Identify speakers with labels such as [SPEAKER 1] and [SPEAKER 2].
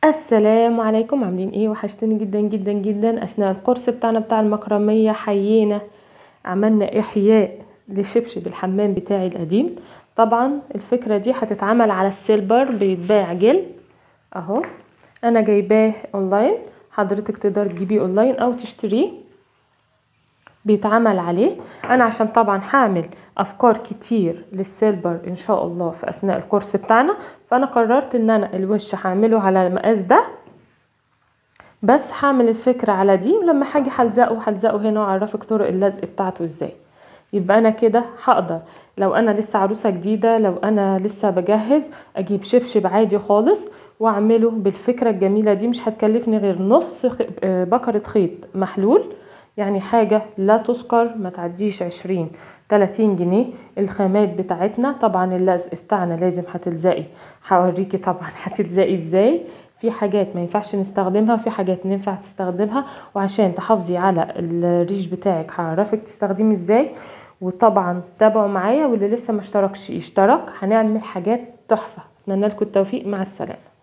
[SPEAKER 1] السلام عليكم عاملين ايه وحشتوني جدا جدا جدا اثناء القرص بتاعنا بتاع المكرميه حيينا عملنا احياء لشبشب الحمام بتاعي القديم طبعا الفكره دي هتتعمل على السيلبر بيتباع جلد اهو انا جايباه اونلاين حضرتك تقدر تجيبيه اونلاين او تشتريه بيتعمل عليه انا عشان طبعا هعمل افكار كتير للسيلبر ان شاء الله في اثناء الكورس بتاعنا فانا قررت ان انا الوش هعمله على المقاس ده بس هعمل الفكرة على دي ولما هاجي هلزقه هلزقه هنا واعرفك طرق اللزق بتاعته ازاي يبقى انا كده هقدر لو انا لسه عروسة جديدة لو انا لسه بجهز اجيب شبشب عادي خالص واعمله بالفكرة الجميلة دي مش هتكلفني غير نص بكرة خيط محلول يعني حاجة لا تذكر ما تعديش عشرين تلاتين جنيه الخامات بتاعتنا طبعا اللزق بتاعنا لازم هتلزقي هوريكي طبعا هتلزقي ازاي في حاجات ما ينفعش نستخدمها وفي حاجات ينفع تستخدمها وعشان تحافظي على الريش بتاعك هعرفك تستخدمي ازاي وطبعا تابعوا معايا واللي لسه ما اشتركش يشترك هنعمل حاجات تحفه اتمنى لكم التوفيق مع السلامه